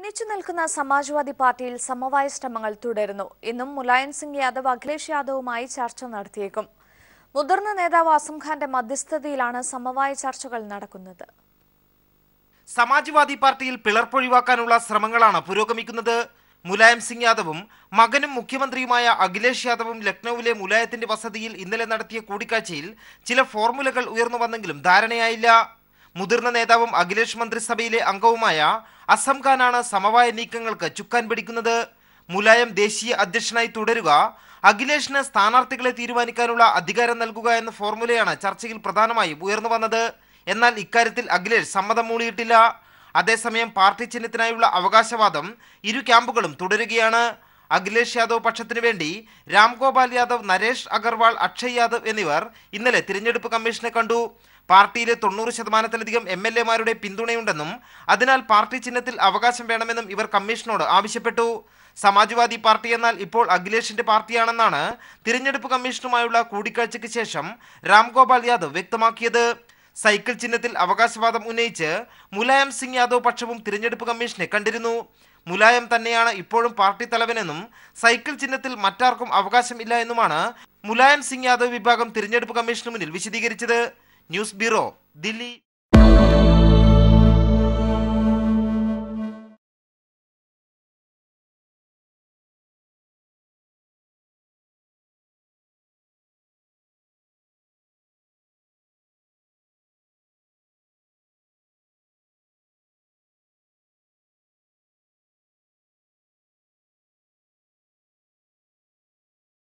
ഭിന്നിച്ചു നിൽക്കുന്ന സമാജ്വാദി പാർട്ടിയിൽ സമവായ ശ്രമങ്ങൾ തുടരുന്നു ഇന്നും മുലായം സിംഗ് യാദവ് അഖിലേഷ് യാദവുമായി ചർച്ച നടത്തിയേക്കും മുതിർന്ന നേതാവ് അസം ഖാന്റെ മധ്യസ്ഥതയിലാണ് സമവായ ചർച്ചകൾ നടക്കുന്നത് സമാജ്വാദി പാർട്ടിയിൽ പിളർപ്പൊഴിവാക്കാനുള്ള ശ്രമങ്ങളാണ് പുരോഗമിക്കുന്നത് മുലായം സിംഗ് യാദവും മകനും മുഖ്യമന്ത്രിയുമായ അഖിലേഷ് യാദവും ലക്നൌവിലെ മുലായത്തിന്റെ വസതിയിൽ ഇന്നലെ നടത്തിയ കൂടിക്കാഴ്ചയിൽ ചില ഫോർമുലകൾ ഉയർന്നു വന്നെങ്കിലും ധാരണയായില്ല മുതിർന്ന നേതാവും അഖിലേഷ് മന്ത്രിസഭയിലെ അംഗവുമായ അസം ഖാനാണ് സമവായ നീക്കങ്ങൾക്ക് ചുക്കാൻ പിടിക്കുന്നത് മുലായം ദേശീയ അധ്യക്ഷനായി തുടരുക അഖിലേഷിന് സ്ഥാനാർത്ഥികളെ തീരുമാനിക്കാനുള്ള അധികാരം നൽകുക എന്ന ഫോർമുലയാണ് ചർച്ചയിൽ പ്രധാനമായും ഉയർന്നു വന്നത് എന്നാൽ ഇക്കാര്യത്തിൽ അഖിലേഷ് സമ്മതം മൂളിയിട്ടില്ല അതേസമയം പാർട്ടി ചിഹ്നത്തിനായുള്ള അവകാശവാദം ഇരു ക്യാമ്പുകളും തുടരുകയാണ് അഖിലേഷ് യാദവ് പക്ഷത്തിനു വേണ്ടി രാംഗോപാൽ യാദവ് നരേഷ് അഗർവാൾ അക്ഷയ് യാദവ് എന്നിവർ ഇന്നലെ തിരഞ്ഞെടുപ്പ് കമ്മീഷനെ കണ്ടു പാർട്ടിയിലെ തൊണ്ണൂറ് ശതമാനത്തിലധികം എം എൽ എമാരുടെ പിന്തുണയുണ്ടെന്നും അതിനാൽ പാർട്ടി ചിഹ്നത്തിൽ അവകാശം വേണമെന്നും ഇവർ കമ്മീഷനോട് ആവശ്യപ്പെട്ടു സമാജ്വാദി പാർട്ടി എന്നാൽ ഇപ്പോൾ അഖിലേഷിന്റെ പാർട്ടിയാണെന്നാണ് തിരഞ്ഞെടുപ്പ് കമ്മീഷനുമായുള്ള കൂടിക്കാഴ്ചയ്ക്ക് ശേഷം രാംഗോപാൽ യാദവ് വ്യക്തമാക്കിയത് സൈക്കിൾ ചിഹ്നത്തിൽ അവകാശവാദം ഉന്നയിച്ച് മുലായം സിംഗ് യാദവ് പക്ഷവും തിരഞ്ഞെടുപ്പ് കമ്മീഷനെ കണ്ടിരുന്നു മുലായം തന്നെയാണ് ഇപ്പോഴും പാർട്ടി തലവനെന്നും സൈക്കിൾ ചിഹ്നത്തിൽ മറ്റാർക്കും അവകാശമില്ല എന്നുമാണ് മുലായം സിംഗ് യാദവ് വിഭാഗം തിരഞ്ഞെടുപ്പ് കമ്മീഷന് മുന്നിൽ വിശദീകരിച്ചത് ന്യൂസ് ബ്യൂറോ ദില്ലി